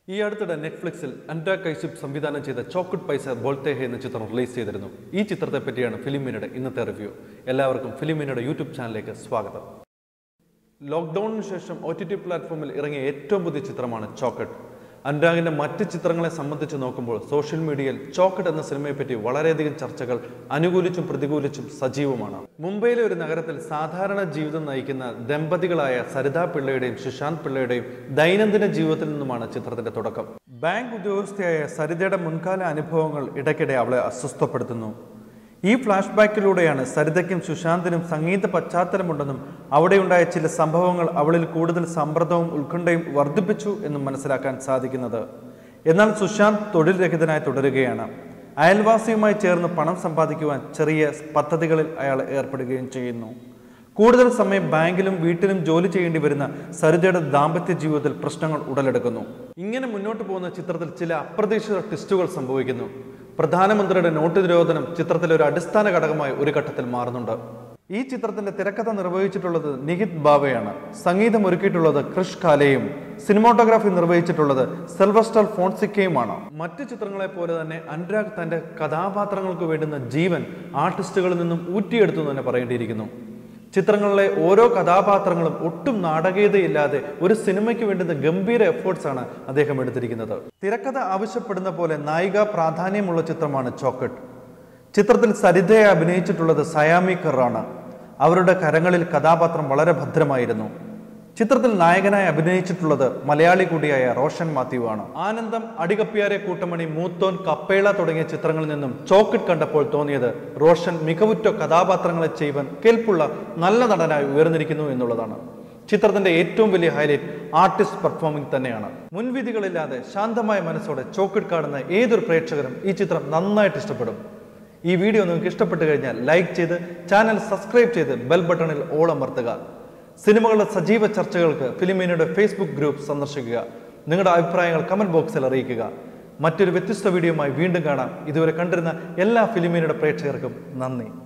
ഈ അടുത്തിടെ നെറ്റ്ഫ്ലിക്സിൽ അനുരാഗ് കൈശിപ്പ് സംവിധാനം ചെയ്ത ചോക്കുട്ട് പൈസ ബോൾത്തേഹെ എന്ന ചിത്രം റിലീസ് ചെയ്തിരുന്നു ഈ ചിത്രത്തെ പറ്റിയാണ് ഫിലിമിനയുടെ ഇന്നത്തെ റിവ്യൂ എല്ലാവർക്കും ഫിലിമിനയുടെ യൂട്യൂബ് ചാനലിലേക്ക് സ്വാഗതം ലോക്ക്ഡൌണിന് ശേഷം ഒ ടി ടി പ്ലാറ്റ്ഫോമിൽ ഇറങ്ങിയ ഏറ്റവും പുതിയ ചിത്രമാണ് ചോക്കട്ട് അനുരാഗിന്റെ മറ്റ് ചിത്രങ്ങളെ സംബന്ധിച്ച് നോക്കുമ്പോൾ സോഷ്യൽ മീഡിയയിൽ ചോക്കട്ട് എന്ന സിനിമയെപ്പറ്റി വളരെയധികം ചർച്ചകൾ അനുകൂലിച്ചും പ്രതികൂലിച്ചും സജീവമാണ് മുംബൈയിലെ ഒരു നഗരത്തിൽ സാധാരണ ജീവിതം നയിക്കുന്ന ദമ്പതികളായ സരിതാ പിള്ളയുടെയും സുശാന്ത് പിള്ളയുടെയും ദൈനംദിന ജീവിതത്തിൽ നിന്നുമാണ് ചിത്രത്തിന്റെ തുടക്കം ബാങ്ക് ഉദ്യോഗസ്ഥയായ സരിതയുടെ മുൻകാല അനുഭവങ്ങൾ ഇടയ്ക്കിടെ അവളെ അസ്വസ്ഥപ്പെടുത്തുന്നു ഈ ഫ്ലാഷ് ബാക്കിലൂടെയാണ് സരിതയ്ക്കും സുശാന്തിനും സംഗീത പശ്ചാത്തലമുണ്ടെന്നും അവിടെയുണ്ടായ ചില സംഭവങ്ങൾ അവളിൽ കൂടുതൽ സമ്മർദ്ദവും ഉത്കണ്ഠയും വർദ്ധിപ്പിച്ചു എന്നും മനസ്സിലാക്കാൻ സാധിക്കുന്നത് എന്നാൽ സുശാന്ത് തൊഴിൽ രഹിതനായി തുടരുകയാണ് അയൽവാസിയുമായി ചേർന്ന് പണം സമ്പാദിക്കുവാൻ ചെറിയ പദ്ധതികളിൽ അയാൾ ഏർപ്പെടുകയും ചെയ്യുന്നു കൂടുതൽ സമയം ബാങ്കിലും വീട്ടിലും ജോലി ചെയ്യേണ്ടി വരുന്ന സരിതയുടെ ദാമ്പത്യ ജീവിതത്തിൽ പ്രശ്നങ്ങൾ ഉടലെടുക്കുന്നു ഇങ്ങനെ മുന്നോട്ട് പോകുന്ന ചിത്രത്തിൽ ചില അപ്രതീക്ഷിത ട്വിസ്റ്റുകൾ സംഭവിക്കുന്നു പ്രധാനമന്ത്രിയുടെ നോട്ട് നിരോധനം ചിത്രത്തിലെ ഒരു അടിസ്ഥാന ഘടകമായി ഒരു ഘട്ടത്തിൽ മാറുന്നുണ്ട് ഈ ചിത്രത്തിന്റെ തിരക്കഥ നിർവഹിച്ചിട്ടുള്ളത് നിഹിത് ബാവയാണ് സംഗീതം ഒരുക്കിയിട്ടുള്ളത് ക്രിഷ് കാലയും സിനിമാട്ടോഗ്രാഫി നിർവഹിച്ചിട്ടുള്ളത് സെൽവസ്റ്റർ ഫോൺസിക്കയുമാണ് മറ്റു ചിത്രങ്ങളെ പോലെ തന്നെ അനുരാഗ് തന്റെ കഥാപാത്രങ്ങൾക്ക് വേണ്ടുന്ന ജീവൻ ആർട്ടിസ്റ്റുകളിൽ നിന്നും ഊറ്റിയെടുത്തു എന്ന് തന്നെ പറയേണ്ടിയിരിക്കുന്നു ചിത്രങ്ങളിലെ ഓരോ കഥാപാത്രങ്ങളും ഒട്ടും നാടകീയതയില്ലാതെ ഒരു സിനിമയ്ക്ക് വേണ്ടുന്ന ഗംഭീര എഫേർട്സ് ആണ് അദ്ദേഹം എടുത്തിരിക്കുന്നത് തിരക്കഥ ആവശ്യപ്പെടുന്ന പോലെ നായിക പ്രാധാന്യമുള്ള ചിത്രമാണ് ചോക്കട്ട് ചിത്രത്തിൽ സരിതയെ അഭിനയിച്ചിട്ടുള്ളത് സയാമി കറാണ് അവരുടെ കരങ്ങളിൽ കഥാപാത്രം വളരെ ഭദ്രമായിരുന്നു ചിത്രത്തിൽ നായകനായി അഭിനയിച്ചിട്ടുള്ളത് മലയാളി കൂടിയായ റോഷൻ മാത്യു ആണ് ആനന്ദം അടികപ്പിയാരെ കൂട്ടമണി മൂത്തോൻ കപ്പേള തുടങ്ങിയ ചിത്രങ്ങളിൽ നിന്നും ചോക്കിട്ട് കണ്ടപ്പോൾ തോന്നിയത് റോഷൻ മികവുറ്റ കഥാപാത്രങ്ങളെ ചെയ്യുവാൻ കേൾപ്പുള്ള നല്ല നടനായി ഉയർന്നിരിക്കുന്നു എന്നുള്ളതാണ് ചിത്രത്തിന്റെ ഏറ്റവും വലിയ ഹൈലൈറ്റ് ആർട്ടിസ്റ്റ് പെർഫോമിംഗ് തന്നെയാണ് മുൻവിധികളില്ലാതെ ശാന്തമായ മനസ്സോടെ ചോക്കിട്ട് കാണുന്ന ഏതൊരു പ്രേക്ഷകരും ഈ ചിത്രം നന്നായിട്ട് ഇഷ്ടപ്പെടും ഈ വീഡിയോ നിങ്ങൾക്ക് ഇഷ്ടപ്പെട്ടു കഴിഞ്ഞാൽ ലൈക്ക് ചെയ്ത് ചാനൽ സബ്സ്ക്രൈബ് ചെയ്ത് ബെൽ ബട്ടണിൽ ഓൾ അമർത്തുക സിനിമകളുടെ സജീവ ചർച്ചകൾക്ക് ഫിലിമീനയുടെ ഫേസ്ബുക്ക് ഗ്രൂപ്പ് സന്ദർശിക്കുക നിങ്ങളുടെ അഭിപ്രായങ്ങൾ കമന്റ് ബോക്സിൽ അറിയിക്കുക മറ്റൊരു വ്യത്യസ്ത വീഡിയോയുമായി വീണ്ടും കാണാം ഇതുവരെ കണ്ടിരുന്ന എല്ലാ ഫിലിമീനയുടെ പ്രേക്ഷകർക്കും നന്ദി